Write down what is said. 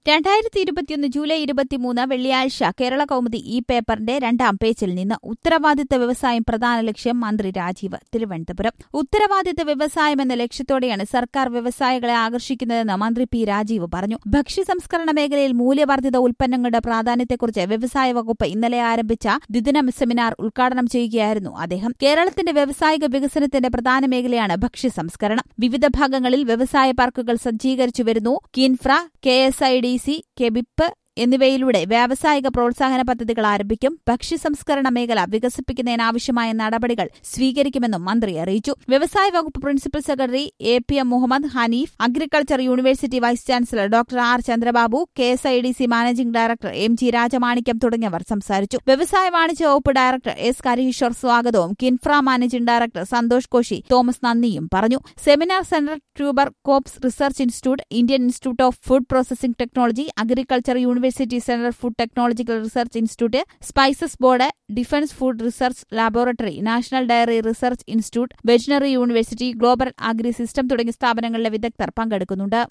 രണ്ടായിരത്തി ഇരുപത്തിയൊന്ന് ജൂലൈ ഇരുപത്തിമൂന്ന് വെള്ളിയാഴ്ച കേരള കൗമുദി ഈ പേപ്പറിന്റെ രണ്ടാം പേജിൽ നിന്ന് ഉത്തരവാദിത്ത വ്യവസായം പ്രധാന ലക്ഷ്യം മന്ത്രി രാജീവ് തിരുവനന്തപുരം ഉത്തരവാദിത്ത വ്യവസായം എന്ന ലക്ഷ്യത്തോടെയാണ് സർക്കാർ വ്യവസായികളെ ആകർഷിക്കുന്നതെന്ന് മന്ത്രി പി രാജീവ് പറഞ്ഞു ഭക്ഷ്യ സംസ്കരണ മേഖലയിൽ മൂല്യവർദ്ധിത ഉൽപ്പന്നങ്ങളുടെ പ്രാധാന്യത്തെക്കുറിച്ച് വ്യവസായ വകുപ്പ് ഇന്നലെ ആരംഭിച്ച ദ്വിദിന സെമിനാർ ഉദ്ഘാടനം ചെയ്യുകയായിരുന്നു അദ്ദേഹം കേരളത്തിന്റെ വ്യവസായിക വികസനത്തിന്റെ പ്രധാന മേഖലയാണ് ഭക്ഷ്യ സംസ്കരണം വിവിധ ഭാഗങ്ങളിൽ വ്യവസായ പാർക്കുകൾ സജ്ജീകരിച്ചു വരുന്നു KINFRA K S I D C KBIP എന്നിവയിലൂടെ വ്യാവസായിക പ്രോത്സാഹന പദ്ധതികൾ ആരംഭിക്കും ഭക്ഷ്യ സംസ്കരണ മേഖല വികസിപ്പിക്കുന്നതിനാവശ്യമായ നടപടികൾ സ്വീകരിക്കുമെന്നും മന്ത്രി അറിയിച്ചു വ്യവസായ വകുപ്പ് principal secretary A P M Muhammad Hanif agriculture university vice chancellor doctor R Chandrababu K S I D C managing director M G Rajamanickam തുടങ്ങിയവർ സംസാരിച്ചു വ്യവസായ വാണിജ്യ വകുപ്പ് ഡയറക്ടർ എസ് കരീശ്വർ സ്വാഗതവും KINFRA managing director Santhosh Koshy Thomas നന്ദിയും പറഞ്ഞു seminar centre tuber crops research institute Indian institute of food processing technology agriculture university centre food technological research institute spices board defence food research laboratory national dairy research institute veterinary university global agri system തുടങ്ങിയ സ്ഥാപനങ്ങളിലെ വിദഗ്ധർ പങ്കെടുക്കുന്നുണ്ട്